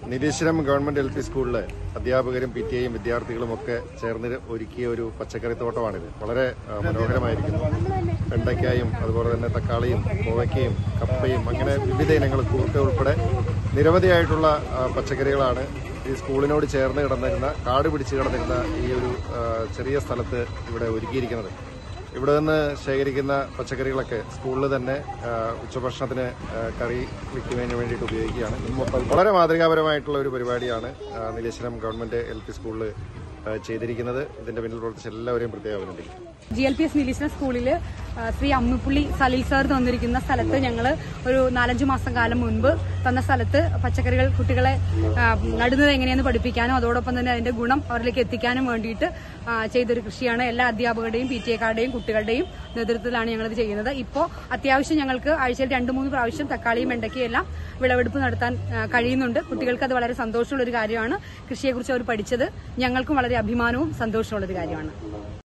നിരീശ്വരം government L P സ്കൂളിലെ അധ്യാപകരും P T ഐയും വിദ്യാർത്ഥികളും ഒക്കെ ചേർന്ന് ഒരുക്കിയ ഒരു പച്ചക്കറി തോട്ടമാണിത് വളരെ ആ, മനോഹരമായിരിക്കുന്നു വെണ്ടയ്ക്കായും അതുപോലെ തന്നെ തക്കാളിയും കോവയ്ക്കയും കപ്പയും അങ്ങനെ വിവിധ ഇനങ്ങൾ കൂർക്ക ഉൾപ്പെടെ നിരവധിയായിട്ടുള്ള ആ, പച്ചക്കറികളാണ് ഈ സ്കൂളിനോട് ചേർന്ന് കിടന്നിരുന്ന കാട് പിടിച്ച് കിടന്നിരുന്ന ഈ ഒരു ആ, ചെറിയ സ്ഥലത്ത് ഇവിടെ ഒരുക്കിയിരിക്കുന്നത് ഇവിടെ നിന്ന് ശേഖരിക്കുന്ന പച്ചക്കറികളൊക്കെ സ്കൂളിൽ തന്നെ ആ, ഉച്ചഭക്ഷണത്തിന് ആ, കറി വയ്ക്കുന്നതിന് വേണ്ടിയിട്ട് ഉപയോഗിക്കുകയാണ് ഇത് മൊത്തം വളരെ മാതൃകാപരമായിട്ടുള്ള ഒരു പരിപാടിയാണ് ആ, നീലേശ്വരം ഗവൺമെന്റ് എൽ പി സ്കൂളിൽ ആ, ചെയ്തിരിക്കുന്നത് ഇതിന്റെ പിന്നിൽ പ്രവർത്തിച്ച എല്ലാവരെയും പ്രത്യേകം അഭിനന്ദിക്കുന്നു G L P S Nileshwar സ്കൂളിൽ ശ്രീ അമ്മിപ്പുള്ളി സലീൽ സാർ തന്നിരിക്കുന്ന സ്ഥലത്ത് ഞങ്ങൾ ഒരു നാലഞ്ച് മാസം കാലം മുൻപ് തന്ന സ്ഥലത്ത് പച്ചക്കറികൾ കുട്ടികളെ ആ, നടുന്നത് എങ്ങനെയെന്ന് പഠിപ്പിക്കാനും അതോടൊപ്പം തന്നെ അതിന്റെ ഗുണം അവരിലേക്ക് എത്തിക്കാനും വേണ്ടിയിട്ട് ആ, ചെയ്തൊരു കൃഷിയാണ് എല്ലാ അധ്യാപകരുടെയും പി ടി എക്കാരുടെയും കുട്ടികളുടെയും നേതൃത്വത്തിലാണ് ഞങ്ങളിത് ചെയ്യുന്നത് ഇപ്പോൾ അത്യാവശ്യം ഞങ്ങൾക്ക് ആഴ്ചയിൽ രണ്ട് മൂന്ന് പ്രാവശ്യം തക്കാളിയും വെണ്ടയ്ക്കയും എല്ലാം വിളവെടുപ്പ് നടത്താൻ ആ, കഴിയുന്നുണ്ട് കുട്ടികൾക്ക് അത് വളരെ സന്തോഷമുള്ള ഒരു കാര്യമാണ് കൃഷിയെക്കുറിച്ച് അവർ പഠിച്ചത് ഞങ്ങൾക്കും വളരെ അഭിമാനവും സന്തോഷമുള്ള ഒരു കാര്യമാണ്